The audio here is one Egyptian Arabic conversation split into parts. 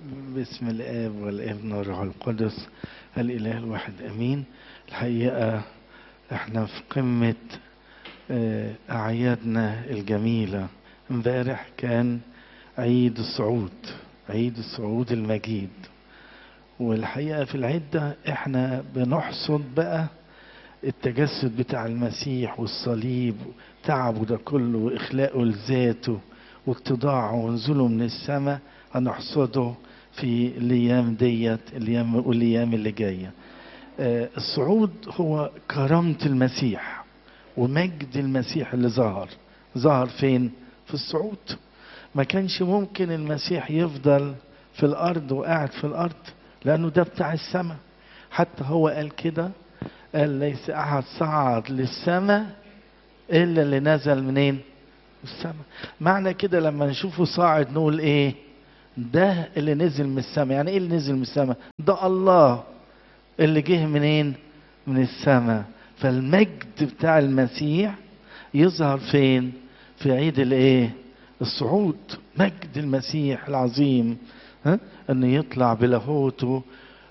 باسم الآب والابن والروح القدس الإله الواحد أمين الحقيقة احنا في قمة آه، أعيادنا الجميلة امبارح كان عيد الصعود عيد الصعود المجيد والحقيقة في العيد ده احنا بنحصد بقى التجسد بتاع المسيح والصليب تعبه ده كله وإخلاقه لذاته واتضاعه ونزوله من السماء هنحصده في الأيام ديت الأيام والأيام اللي جاية آه، الصعود هو كرامة المسيح ومجد المسيح اللي ظهر ظهر فين في الصعود ما كانش ممكن المسيح يفضل في الأرض وقاعد في الأرض لأنه ده بتاع السماء حتى هو قال كده قال ليس أحد صعد للسماء إلا اللي نزل منين السماء معنى كده لما نشوفه صاعد نقول ايه ده اللي نزل من السماء يعني ايه اللي نزل من السماء ده الله اللي جه منين من السماء فالمجد بتاع المسيح يظهر فين في عيد الايه الصعود مجد المسيح العظيم ها انه يطلع بلاهوته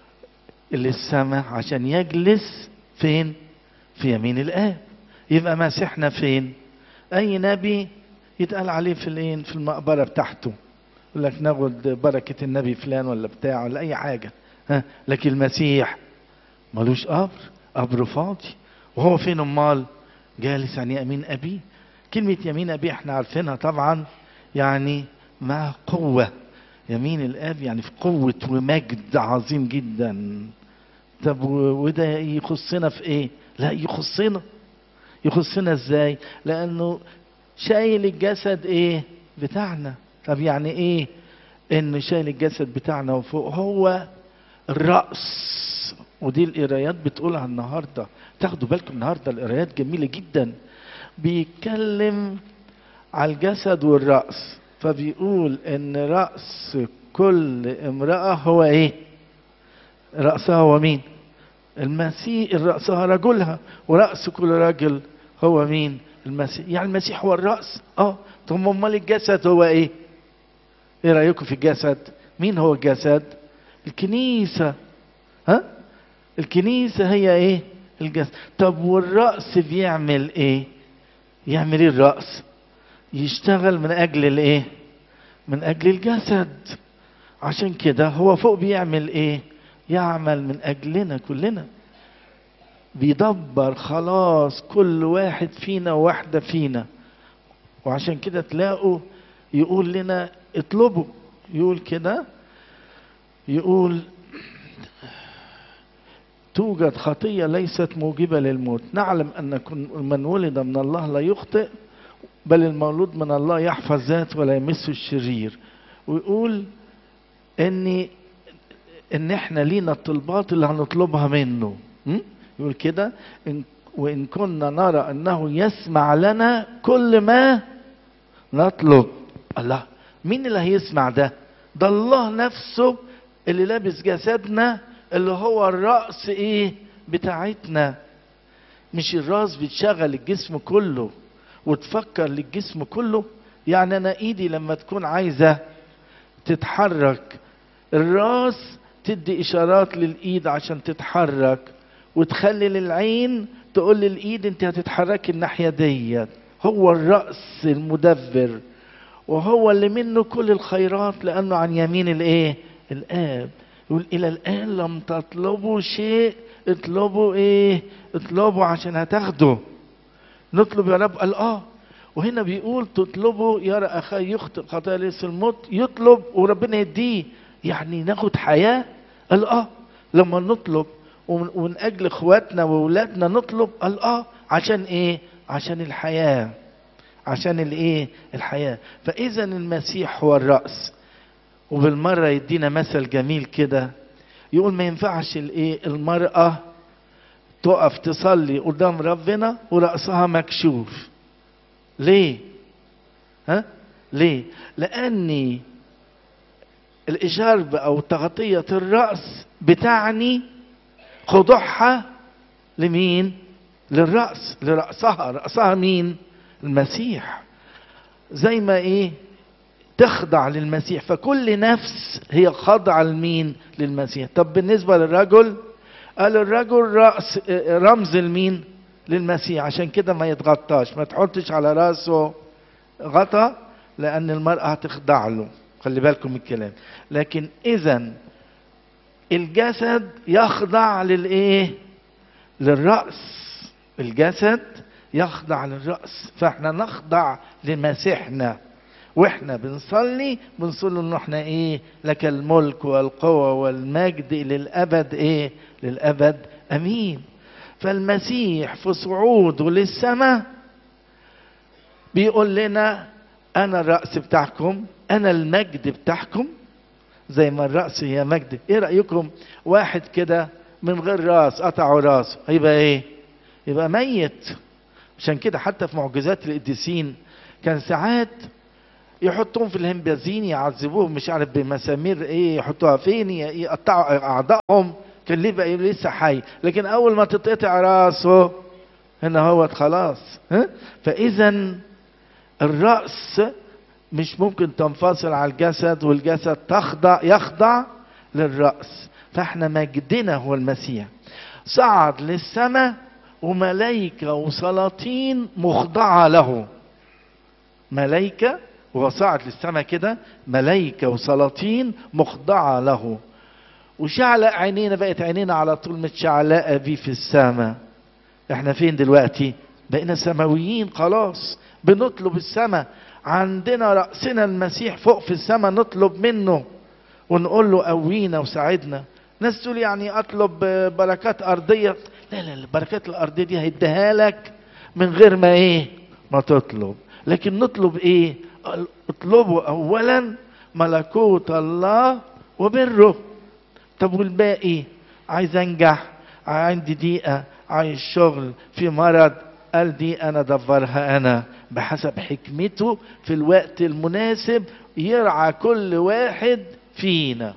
للسماء عشان يجلس فين في يمين الاب يبقى مسيحنا فين اي نبي يتقال عليه في الايه في المقبره بتاعته يقول لك ناخد بركه النبي فلان ولا بتاع ولا اي حاجه ها لكن المسيح ملوش قبر قبر فاضي وهو فين امال جالس عن يمين ابيه كلمه يمين ابيه احنا عارفينها طبعا يعني مع قوه يمين الاب يعني في قوه ومجد عظيم جدا طب وده يخصنا في ايه لا يخصنا يخصنا ازاي لانه شايل الجسد ايه بتاعنا طب يعني ايه ان شايل الجسد بتاعنا وفوق هو الرأس ودي القرايات بتقولها النهارده تاخدوا بالكم النهارده القرايات جميله جدا بيتكلم على الجسد والرأس فبيقول ان رأس كل امرأة هو ايه رأسها هو مين المسيح رأسها رجلها ورأس كل راجل هو مين المسيح يعني المسيح هو الرأس اه طب امال الجسد هو ايه ايه رأيكم في الجسد مين هو الجسد الكنيسة ها الكنيسة هي ايه الجسد طب والرأس بيعمل ايه يعمل ايه الرأس يشتغل من اجل الايه من اجل الجسد عشان كده هو فوق بيعمل ايه يعمل من اجلنا كلنا بيدبر خلاص كل واحد فينا وواحدة فينا وعشان كده تلاقوا يقول لنا اطلبوا يقول كده يقول توجد خطية ليست موجبة للموت نعلم أن من ولد من الله لا يخطئ بل المولود من الله يحفظ ذات ولا يمس الشرير ويقول ان ان احنا لينا الطلبات اللي هنطلبها منه م? يقول كده إن وإن كنا نرى أنه يسمع لنا كل ما نطلب الله مين اللي هيسمع ده ده الله نفسه اللي لابس جسدنا اللي هو الرأس ايه بتاعتنا مش الراس بتشغل الجسم كله وتفكر للجسم كله يعني انا ايدي لما تكون عايزة تتحرك الراس تدي اشارات للايد عشان تتحرك وتخلي للعين تقول للايد انت هتتحركي الناحيه ديت هو الراس المدبر وهو اللي منه كل الخيرات لانه عن يمين الايه الاب يقول الى الان لم تطلبوا شيء اطلبوا ايه اطلبوا عشان هتاخدوا نطلب يا رب قال اه وهنا بيقول تطلبوا يرى اخاه يخطئ خطايا ليس الموت يطلب وربنا يديه يعني ناخد حياه قال اه لما نطلب ومن اجل اخواتنا واولادنا نطلب قال اه عشان ايه عشان الحياه عشان الايه الحياه فاذا المسيح هو الراس وبالمره يدينا مثل جميل كده يقول ما ينفعش الايه المراه تقف تصلي قدام ربنا وراسها مكشوف ليه ها ليه لاني الإجارب أو تغطية الرأس بتعني خضوعها لمين للرأس لرأسها رأسها مين المسيح زي ما ايه تخضع للمسيح فكل نفس هي خاضعة لمين للمسيح طب بالنسبة للرجل قال الرجل رأس رمز لمين للمسيح عشان كده ما يتغطاش ما تحطش على راسه غطا لأن المرأة هتخضع له خلي بالكم من الكلام لكن إذا الجسد يخضع للإيه للرأس الجسد يخضع للرأس فاحنا نخضع لمسيحنا واحنا بنصلي بنصلي ان احنا ايه لك الملك والقوة والمجد للأبد ايه للأبد أمين فالمسيح في صعوده للسماء بيقول لنا أنا الرأس بتاعكم أنا المجد بتاعكم زي ما الرأس هي مجد إيه رأيكم واحد كده من غير راس قطعوا راسه هيبقى إيه يبقى ميت عشان كده حتى في معجزات القديسين كان ساعات يحطوهم في الهمبازين يعذبوهم مش عارف بمسامير ايه يحطوها فين يقطعوا اعضائهم كان ليه بقى لسه حي لكن اول ما تتقطع راسه هنا هو خلاص ها فاذا الراس مش ممكن تنفصل على الجسد والجسد تخضع يخضع للراس فاحنا مجدنا هو المسيح صعد للسماء وملائكه وسلاطين مخضعه له ملائكه وهو صعد للسماء كده ملائكه وسلاطين مخضعه له وشعلق عينينا بقت عينينا على طول متشعلقه بيه في السماء احنا فين دلوقتي بقينا سماويين خلاص بنطلب السماء عندنا رأسنا المسيح فوق في السماء نطلب منه ونقول له قوينا وساعدنا ناس تقول يعني اطلب بركات ارضيه لا لا البركات الارضيه دي هيديها لك من غير ما ايه ما تطلب لكن نطلب ايه اطلبوا اولا ملكوت الله وبره طب والباقي عايز انجح عندي ضيقه عايز شغل في مرض قال دي انا دبرها انا بحسب حكمته في الوقت المناسب يرعى كل واحد فينا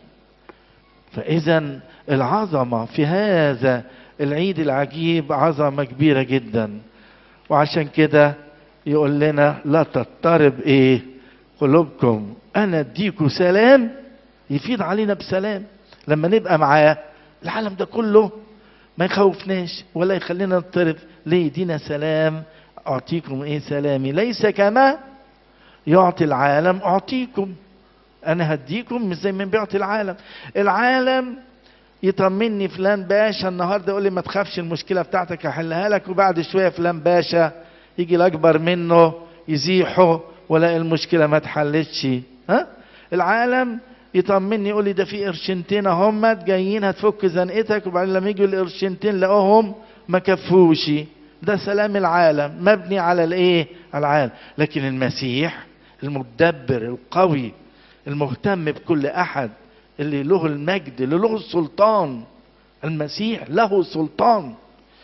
فاذا العظمه في هذا العيد العجيب عظمه كبيره جدا وعشان كده يقول لنا لا تضطرب ايه قلوبكم انا اديكم سلام يفيض علينا بسلام لما نبقى معاه العالم ده كله ما يخوفناش ولا يخلينا نضطرب ليه دينا سلام اعطيكم ايه سلامي ليس كما يعطي العالم اعطيكم انا هديكم مش زي ما بيعطي العالم العالم يطمني فلان باشا النهارده يقول لي ما تخافش المشكله بتاعتك هحلها لك وبعد شويه فلان باشا يجي الاكبر منه يزيحه ولا المشكله ما اتحلتش ها العالم يطمني يقول لي ده في قرشنتين هم جايين هتفك زنقتك وبعدين لما يجوا القرشنتين لقوهم ما كفوش ده سلام العالم مبني على الايه على العالم لكن المسيح المدبر القوي المهتم بكل احد اللي له المجد اللي له السلطان المسيح له سلطان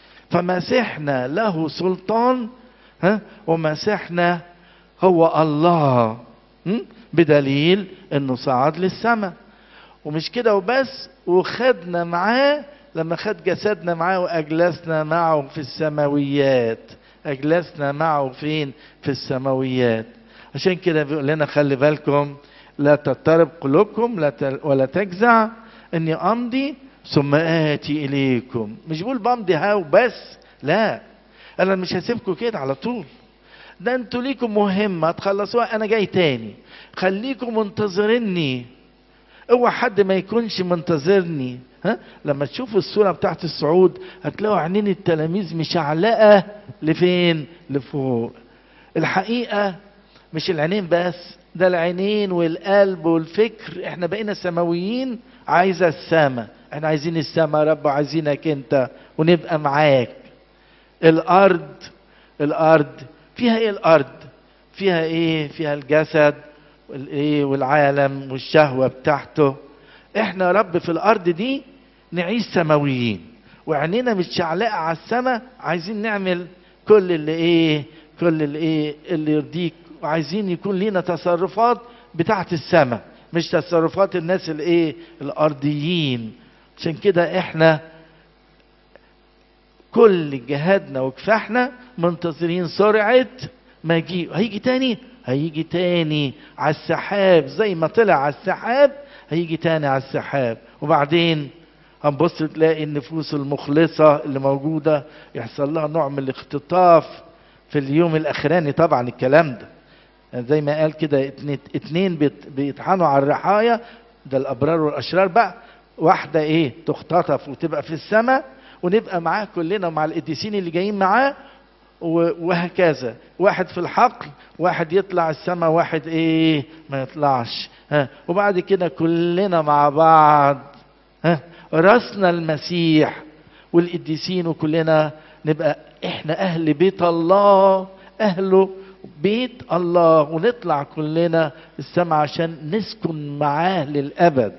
فمسيحنا له سلطان ها ومسيحنا هو الله بدليل انه صعد للسماء ومش كده وبس وخدنا معاه لما خد جسدنا معاه واجلسنا معه في السماويات اجلسنا معه فين في السماويات عشان كده بيقول لنا خلي بالكم لا تضطرب قلوبكم لا ولا تجزع اني امضي ثم اتي اليكم مش بقول بمضي هاو بس لا انا مش هسيبكم كده على طول ده انتوا ليكم مهمه تخلصوها انا جاي تاني خليكم منتظريني اوعى حد ما يكونش منتظرني ها لما تشوفوا الصوره بتاعت الصعود هتلاقوا عينين التلاميذ مشعلقه لفين لفوق الحقيقه مش العينين بس ده العينين والقلب والفكر احنا بقينا سماويين عايزه السما احنا عايزين السما يا رب عايزينك انت ونبقى معاك الارض الارض فيها ايه الارض فيها ايه فيها الجسد والايه والعالم والشهوه بتاعته احنا يا رب في الارض دي نعيش سماويين وعينينا متشعلقه على السماء عايزين نعمل كل اللي ايه كل اللي ايه اللي يرضيك وعايزين يكون لينا تصرفات بتاعت السماء مش تصرفات الناس الايه الارضيين عشان كده احنا كل جهادنا وكفاحنا منتظرين سرعة مجيء هيجي تاني هيجي تاني على السحاب زي ما طلع على السحاب هيجي تاني على السحاب وبعدين هنبص تلاقي النفوس المخلصة اللي موجودة يحصل لها نوع من الاختطاف في اليوم الأخراني طبعا الكلام ده يعني زي ما قال كده اتنين, اتنين بيت- بيطحنوا على الرحايا ده الأبرار والأشرار بقى واحدة ايه تختطف وتبقى في السماء ونبقى معاه كلنا مع القديسين اللي جايين معاه و- وهكذا واحد في الحقل واحد يطلع السماء واحد ايه ما يطلعش ها وبعد كده كلنا مع بعض ها راسنا المسيح والقديسين وكلنا نبقى احنا اهل بيت الله اهله بيت الله ونطلع كلنا السماء عشان نسكن معاه للابد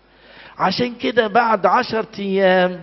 عشان كده بعد عشر ايام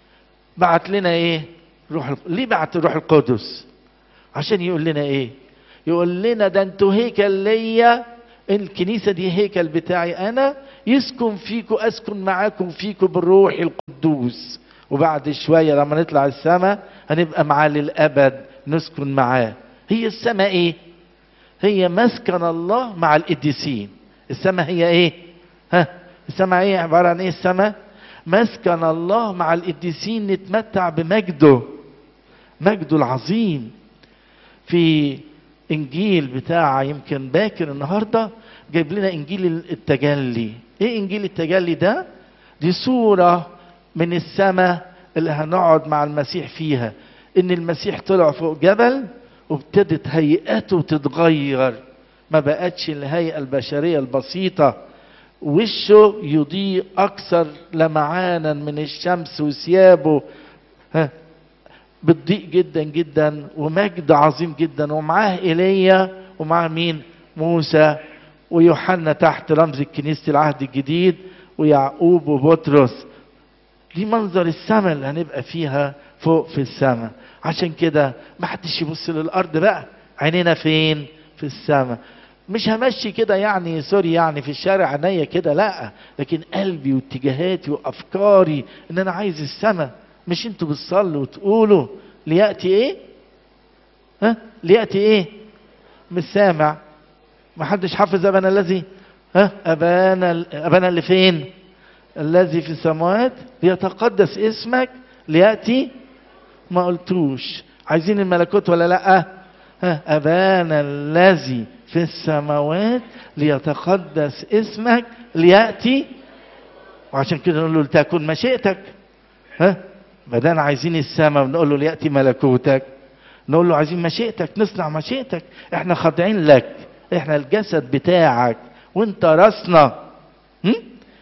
بعت لنا ايه روح الق- ليه بعت الروح القدس عشان يقول لنا ايه يقول لنا ده انتوا هيكل ليا الكنيسة دي هيكل بتاعي انا يسكن فيكم اسكن معاكم فيكم بالروح القدوس وبعد شوية لما نطلع السماء هنبقى معاه للابد نسكن معاه هي السماء ايه هي مسكن الله مع القديسين السماء هي ايه ها السماء ايه عبارة عن ايه السماء مسكن الله مع القديسين نتمتع بمجده مجده العظيم في انجيل بتاع يمكن باكر النهارده جايب لنا انجيل التجلي ايه انجيل التجلي ده دي صوره من السماء اللي هنقعد مع المسيح فيها ان المسيح طلع فوق جبل وابتدت هيئته تتغير ما بقتش الهيئه البشريه البسيطه وشه يضيء اكثر لمعانا من الشمس وثيابه ها بتضيء جدا جدا ومجد عظيم جدا ومعاه ايليا ومعاه مين موسى ويوحنا تحت رمز كنيسه العهد الجديد ويعقوب وبطرس دي منظر السماء اللي هنبقى فيها فوق في السماء عشان كده ما حدش يبص للارض بقى عينينا فين في السماء مش همشي كده يعني سوري يعني في الشارع عينيا كده لا لكن قلبي واتجاهاتي وافكاري ان انا عايز السماء مش انتوا بتصلوا وتقولوا لياتي ايه ها لياتي ايه مش سامع ما حدش حافظ ابانا الذي ها ابانا ابانا اللي فين الذي في السماوات ليتقدس اسمك لياتي ما قلتوش عايزين الملكوت ولا لا ها ابانا الذي في السماوات ليتقدس اسمك لياتي وعشان كده نقول له لتكن مشيئتك ها بدل عايزين السماء بنقول له لياتي ملكوتك نقول له عايزين مشيئتك نصنع مشيئتك احنا خاضعين لك احنا الجسد بتاعك وانت راسنا هم؟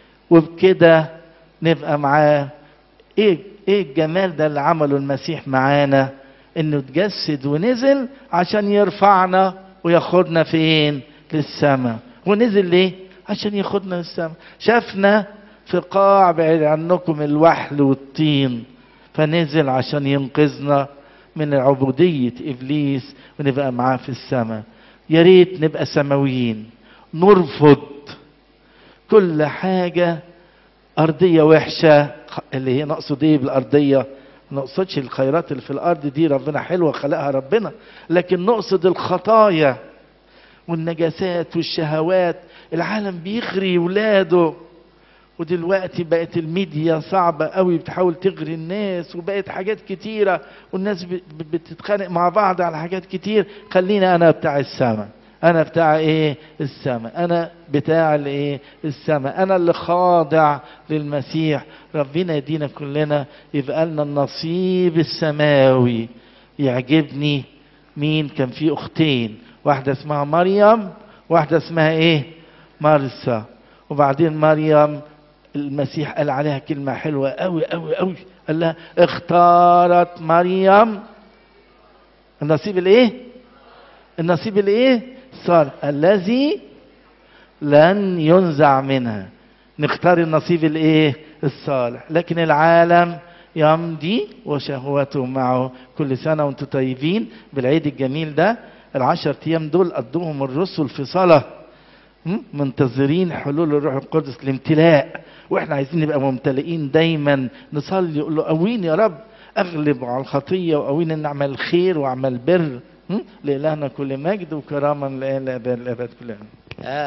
وبكده نبقى معاه ايه ايه الجمال ده اللي عمله المسيح معانا انه اتجسد ونزل عشان يرفعنا وياخدنا فين للسماء ونزل ليه عشان ياخدنا للسماء شافنا في قاع بعيد عنكم الوحل والطين فنزل عشان ينقذنا من عبودية إبليس ونبقى معاه في السماء يا ريت نبقى سماويين نرفض كل حاجة أرضية وحشة اللي هي نقصد إيه بالأرضية ما نقصدش الخيرات اللي في الأرض دي ربنا حلوة خلقها ربنا لكن نقصد الخطايا والنجاسات والشهوات العالم بيغري ولاده ودلوقتي بقت الميديا صعبة قوي بتحاول تغري الناس وبقت حاجات كتيرة والناس ب- ب- بتتخانق مع بعض على حاجات كتير خلينا أنا بتاع السماء أنا بتاع إيه السماء أنا بتاع الإيه السماء أنا اللي خاضع للمسيح ربنا يدينا كلنا يبقى لنا النصيب السماوي يعجبني مين كان في أختين واحدة اسمها مريم واحدة اسمها إيه مرسى وبعدين مريم المسيح قال عليها كلمة حلوة قوي قوي قوي قال لها اختارت مريم النصيب الايه النصيب الايه صار الذي لن ينزع منها نختار النصيب الايه الصالح لكن العالم يمضي وشهوته معه كل سنة وانتم طيبين بالعيد الجميل ده العشر ايام دول قضوهم الرسل في صلاه م? منتظرين حلول الروح القدس الامتلاء واحنا عايزين نبقى ممتلئين دايما نصلي يقول له قويني يا رب اغلب على الخطيه وقويني ان اعمل خير واعمل بر هم؟ لإلهنا كل مجد وكرامة من الآن لأبد الأبد كلها آه